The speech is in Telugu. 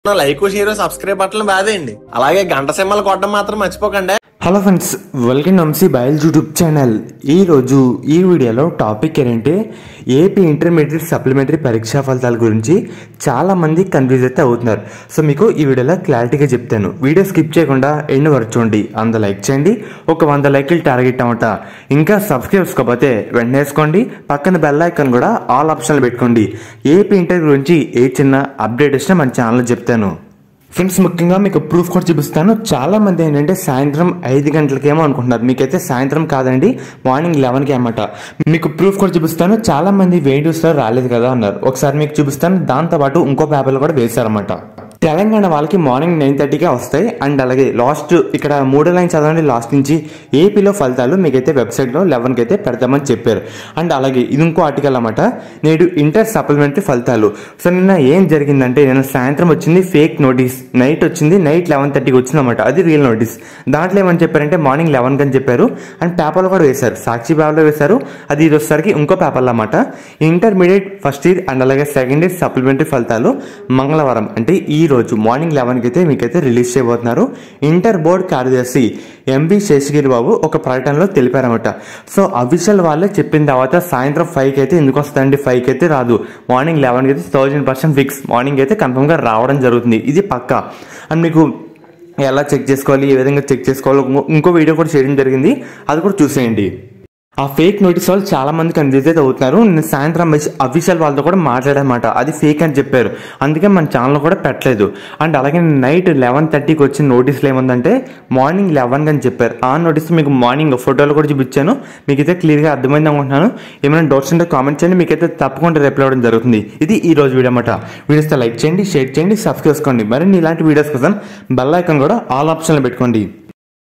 లైక్ షేర్ సబ్స్క్రైబ్ బట్టలు బాదేయండి అలాగే గంట సింహలు కొట్టడం మాత్రం మర్చిపోకండి హలో ఫ్రెండ్స్ వెల్కమ్ వంశీ బయల్ యూట్యూబ్ ఛానల్ ఈరోజు ఈ వీడియోలో టాపిక్ ఏంటంటే ఏపీ ఇంటర్మీడియట్ సప్లిమెంటరీ పరీక్షా ఫలితాల గురించి చాలామంది కన్ఫ్యూజ్ అయితే అవుతున్నారు సో మీకు ఈ వీడియోలో క్లారిటీగా చెప్తాను వీడియో స్కిప్ చేయకుండా ఎండ్ వరకు చూడండి అంత లైక్ చేయండి ఒక వంద లైక్లు టార్గెట్ అన్నమాట ఇంకా సబ్స్క్రైబ్ చేసుకోకపోతే వెంటనే వేసుకోండి పక్కన బెల్ ఐకాన్ కూడా ఆల్ ఆప్షన్లు పెట్టుకోండి ఏపీ ఇంటర్ గురించి ఏ చిన్న అప్డేట్ వచ్చినా మన ఛానల్లో చెప్తాను ఫ్రెండ్స్ ముఖ్యంగా మీకు ప్రూఫ్ కూడా చూపిస్తాను చాలా మంది ఏంటంటే సాయంత్రం ఐదు గంటలకేమో అనుకుంటున్నారు మీకైతే సాయంత్రం కాదండి మార్నింగ్ లెవెన్కి అనమాట మీకు ప్రూఫ్ కూడా చూపిస్తాను చాలా మంది వెయిటివ్స్లో రాలేదు కదా అన్నారు ఒకసారి మీకు చూపిస్తాను దాంతోపాటు ఇంకో పేపర్లు కూడా వేశారన్నమాట తెలంగాణ వాళ్ళకి మార్నింగ్ నైన్ థర్టీకే వస్తాయి అండ్ అలాగే లాస్ట్ ఇక్కడ మూడో లైన్ చదవండి లాస్ట్ నుంచి ఏపీలో ఫలితాలు మీకైతే వెబ్సైట్లో లెవెన్కి అయితే పెడతామని చెప్పారు అండ్ అలాగే ఇది ఇంకో ఆర్టికల్ అన్నమాట నేడు ఇంటర్ సప్లిమెంటరీ ఫలితాలు సో నిన్న ఏం జరిగిందంటే నిన్న సాయంత్రం వచ్చింది ఫేక్ నోటీస్ నైట్ వచ్చింది నైట్ లెవెన్ థర్టీకి వచ్చిందన్నమాట అది రియల్ నోటీస్ దాంట్లో ఏమని చెప్పారంటే మార్నింగ్ లెవెన్ అని చెప్పారు అండ్ పేపర్లో కూడా వేశారు సాక్షి పేపర్లో వేశారు అది ఇది వచ్చేసరికి ఇంకో పేపర్లో అన్నమాట ఇంటర్మీడియట్ ఫస్ట్ ఇయర్ అండ్ అలాగే సెకండ్ ఇయర్ సప్లిమెంటరీ ఫలితాలు మంగళవారం అంటే ఈ రోజు మార్నింగ్ లెవెన్కి అయితే మీకైతే రిలీజ్ చేయబోతున్నారు ఇంటర్ బోర్డ్ కార్యదర్శి ఎంబి శేషగిరి బాబు ఒక ప్రకటనలో తెలిపారన్నమాట సో అఫీషియల్ వాళ్ళే చెప్పిన తర్వాత సాయంత్రం ఫైవ్కి అయితే ఎందుకు వస్తుందండి ఫైవ్కి అయితే రాదు మార్నింగ్ లెవెన్కి అయితే థౌజండ్ పర్సెంట్ ఫిక్స్ మార్నింగ్ అయితే కన్ఫర్మ్గా రావడం జరుగుతుంది ఇది పక్కా అండ్ మీకు ఎలా చెక్ చేసుకోవాలి ఏ విధంగా చెక్ చేసుకోవాలో ఇంకో- ఇంకో వీడియో కూడా చేయడం జరిగింది అది కూడా చూసేయండి ఆ ఫేక్ నోటీస్ వాళ్ళు చాలా మంది కన్ఫ్యూజ్ అయితే అవుతున్నారు నేను సాయంత్రం అఫీషియల్ వాళ్ళతో కూడా మాట్లాడమాట అది ఫేక్ అని చెప్పారు అందుకే మన ఛానల్ కూడా పెట్టలేదు అండ్ అలాగే నైట్ లెవెన్ థర్టీకి వచ్చిన నోటీసులు ఏముందంటే మార్నింగ్ లెవెన్ అని చెప్పారు ఆ నోటీస్ మీకు మార్నింగ్ ఫోటోలు కూడా చూపించాను మీకైతే క్లియర్గా అర్థమైంది అనుకుంటున్నాను ఏమైనా డౌట్స్ ఉంటే కామెంట్ చేయండి మీకైతే తప్పకుండా రిప్లై అవ్వడం జరుగుతుంది ఇది ఈ రోజు వీడియో అన్నమాట వీడియోస్ లైక్ చేయండి షేర్ చేయండి సబ్స్క్రైబ్ చేసుకోండి మరిన్ని ఇలాంటి వీడియోస్ కోసం బెల్ ఐకాన్ కూడా ఆల్ ఆప్షన్లో పెట్టుకోండి